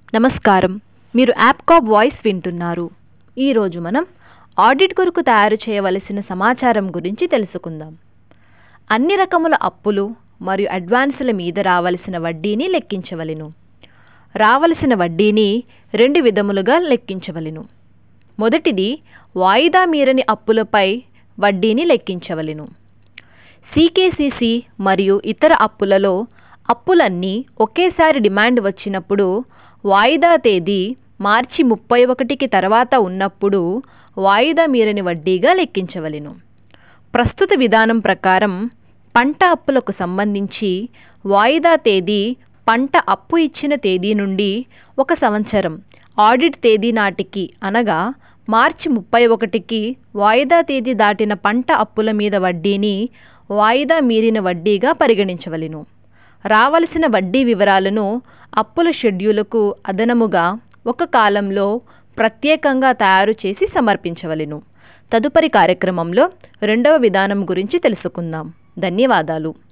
నమస్కారం మీరు యాప్కాబ్ వాయిస్ వింటున్నారు ఈరోజు మనం ఆడిట్ కొరకు తయారు చేయవలసిన సమాచారం గురించి తెలుసుకుందాం అన్ని రకముల అప్పులు మరియు అడ్వాన్సుల మీద రావలసిన వడ్డీని లెక్కించవలెను రావలసిన వడ్డీని రెండు విధములుగా లెక్కించవలెను మొదటిది వాయిదా మీరని అప్పులపై వడ్డీని లెక్కించవలెను సీకేసీసీ మరియు ఇతర అప్పులలో అప్పులన్నీ ఒకేసారి డిమాండ్ వచ్చినప్పుడు వాయిదా తేదీ మార్చి ముప్పై ఒకటికి తర్వాత ఉన్నప్పుడు వాయిదా మీరని వడ్డీగా లెక్కించవలెను ప్రస్తుత విధానం ప్రకారం పంట అప్పులకు సంబంధించి వాయిదా తేదీ పంట అప్పు ఇచ్చిన తేదీ నుండి ఒక సంవత్సరం ఆడిట్ తేదీ నాటికి అనగా మార్చి ముప్పై ఒకటికి వాయిదా తేదీ దాటిన పంట అప్పుల మీద వడ్డీని వాయిదా మీరిన వడ్డీగా పరిగణించవలెను రావలసిన వడ్డీ వివరాలను అప్పుల షెడ్యూలుకు అదనముగా ఒక కాలంలో ప్రత్యేకంగా తయారు చేసి సమర్పించవలెను తదుపరి కార్యక్రమంలో రెండవ విధానం గురించి తెలుసుకుందాం ధన్యవాదాలు